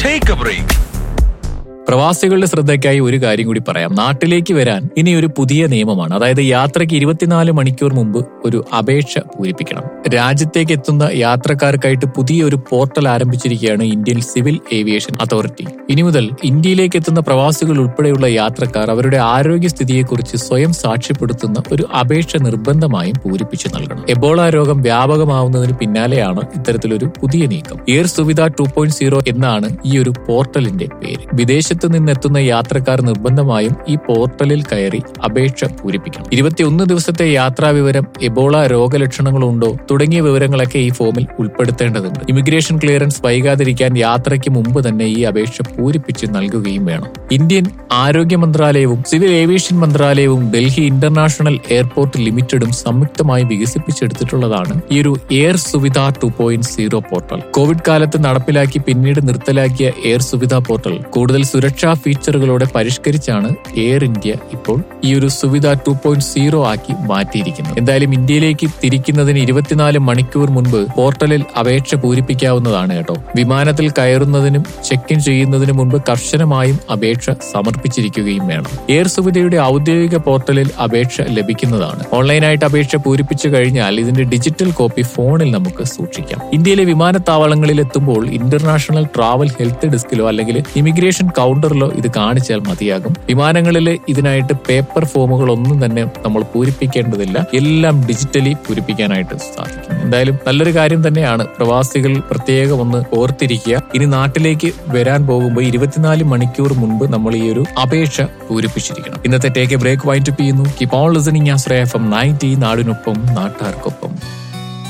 Take a break. പ്രവാസികളുടെ ശ്രദ്ധയ്ക്കായി ഒരു കാര്യം കൂടി പറയാം നാട്ടിലേക്ക് വരാൻ ഇനി ഒരു പുതിയ നിയമമാണ് അതായത് യാത്രയ്ക്ക് ഇരുപത്തിനാല് മണിക്കൂർ മുമ്പ് ഒരു അപേക്ഷ പൂരിപ്പിക്കണം രാജ്യത്തേക്ക് എത്തുന്ന യാത്രക്കാർക്കായിട്ട് പുതിയൊരു പോർട്ടൽ ആരംഭിച്ചിരിക്കുകയാണ് ഇന്ത്യൻ സിവിൽ ഏവിയേഷൻ അതോറിറ്റി ഇനി മുതൽ ഇന്ത്യയിലേക്ക് എത്തുന്ന പ്രവാസികൾ ഉൾപ്പെടെയുള്ള യാത്രക്കാർ അവരുടെ ആരോഗ്യസ്ഥിതിയെക്കുറിച്ച് സ്വയം സാക്ഷ്യപ്പെടുത്തുന്ന ഒരു അപേക്ഷ നിർബന്ധമായും പൂരിപ്പിച്ചു നൽകണം എബോള രോഗം വ്യാപകമാവുന്നതിന് പിന്നാലെയാണ് ഇത്തരത്തിലൊരു പുതിയ നീക്കം air Suvidha two point zero എന്നാണ് ഈ ഒരു പോർട്ടലിന്റെ പേര് വിദേശത്ത് നിന്നെത്തുന്ന യാത്രക്കാർ നിർബന്ധമായും ഈ പോർട്ടലിൽ കയറി അപേക്ഷ പൂരിപ്പിക്കണം ഇരുപത്തിയൊന്ന് ദിവസത്തെ യാത്രാ വിവരം എബോള രോഗലക്ഷണങ്ങളുണ്ടോ തുടങ്ങിയ വിവരങ്ങളൊക്കെ ഈ ഫോമിൽ ഉൾപ്പെടുത്തേണ്ടതുണ്ട് ഇമിഗ്രേഷൻ ക്ലിയറൻസ് വൈകാതിരിക്കാൻ യാത്രയ്ക്ക് മുമ്പ് തന്നെ ഈ അപേക്ഷ പൂരിപ്പിച്ച് നൽകുകയും വേണം ഇന്ത്യൻ ആരോഗ്യ മന്ത്രാലയവും സിവിൽ ഏവിയേഷൻ മന്ത്രാലയവും ഡൽഹി ഇന്റർനാഷണൽ എയർപോർട്ട് ലിമിറ്റഡും സംയുക്തമായി വികസിപ്പിച്ചെടുത്തിട്ടുള്ളതാണ് ഈ ഒരു air Suvidha two point zero portal Covid കാലത്ത് നടപ്പിലാക്കി പിന്നീട് നിർത്തലാക്കിയ എയർ സുവിധ പോർട്ടൽ കൂടുതൽ സുരക്ഷാ ഫീച്ചറുകളോടെ പരിഷ്കരിച്ചാണ് എയർ ഇന്ത്യ ഇപ്പോൾ ഈ ഒരു സുവിധ ടു പോയിന്റ് സീറോ ആക്കി മാറ്റിയിരിക്കുന്നത് എന്തായാലും ഇന്ത്യയിലേക്ക് തിരിക്കുന്നതിന് ഇരുപത്തിനാല് മണിക്കൂർ മുൻപ് പോർട്ടലിൽ അപേക്ഷ പൂരിപ്പിക്കാവുന്നതാണ് കേട്ടോ വിമാനത്തിൽ കയറുന്നതിനും ചെക്ക് ഇൻ ചെയ്യുന്നതിന് മുൻപ് കർശനമായും അപേക്ഷ സമർപ്പിച്ചിരിക്കുകയും വേണം എയർ സുവിധയുടെ ഔദ്യോഗിക പോർട്ടലിൽ അപേക്ഷ ലഭിക്കുന്നതാണ് ഓൺലൈനായിട്ട് അപേക്ഷ പൂരിപ്പിച്ചു കഴിഞ്ഞാൽ ഇതിന്റെ ഡിജിറ്റൽ കോപ്പി ഫോണിൽ നമുക്ക് സൂക്ഷിക്കാം ഇന്ത്യയിലെ വിമാനത്താവളങ്ങളിൽ എത്തുമ്പോൾ ഇന്റർനാഷണൽ ട്രാവൽ ഹെൽത്ത് ഡെസ്കിലോ അല്ലെങ്കിൽ ഇമിഗ്രേഷൻ കൗണ്ടറിലോ ഇത് കാണിച്ചാൽ മതിയാകും വിമാനങ്ങളിൽ ഇതിനായിട്ട് പേപ്പർ ഫോമുകൾ ഒന്നും തന്നെ നമ്മൾ പൂരിപ്പിക്കേണ്ടതില്ല എല്ലാം ഡിജിറ്റലി പൂരിപ്പിക്കാനായിട്ട് സാധിക്കും എന്തായാലും നല്ലൊരു കാര്യം തന്നെയാണ് പ്രവാസികൾ പ്രത്യേകം ഒന്ന് ഓർത്തിരിക്കുക ഇനി നാട്ടിലേക്ക് വരാൻ പോകുമ്പോൾ ഇരുപത്തിനാല് മണിക്കൂർ മുൻപ് നമ്മൾ ഈ ഒരു അപേക്ഷ പൂരിപ്പിച്ചിരിക്കണം ഇന്നത്തെ ടേക്ക് എ ബ്രേക്ക് വൈൻഡപ്പ് ചെയ്യുന്നു keep on listening Ashraya F M ninety നാടിനൊപ്പം നാട്ടാർക്കൊപ്പം